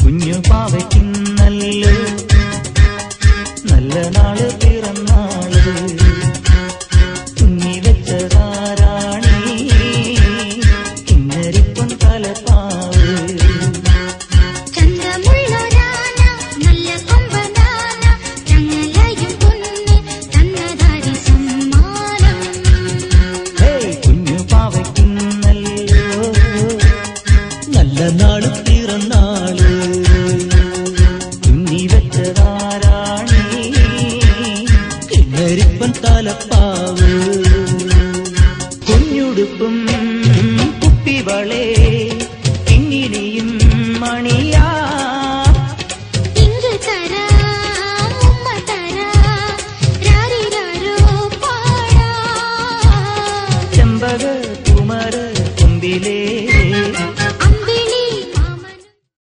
കുഞ്ഞു പാവയ്ക്കുന്നല്ലോ നല്ല നാള് പിറന്നാള് കുഞ്ഞി വെച്ചതാരാണി കിന്നരിപ്പം തലപ്പാവ് ചന്തമുള്ളൊരാന നല്ല കൊമ്പനാന ചങ്ങലയും പൊന്ന് തന്നതാരി സമ്മാനം ഹേയ് കുഞ്ഞു പാവയ്ക്കുന്നല്ലോ നല്ല നാള് പിറന്നാള് കുഞ്ഞി വെച്ചതാരാണി കിന്നരിപ്പൻ തലപ്പാവ്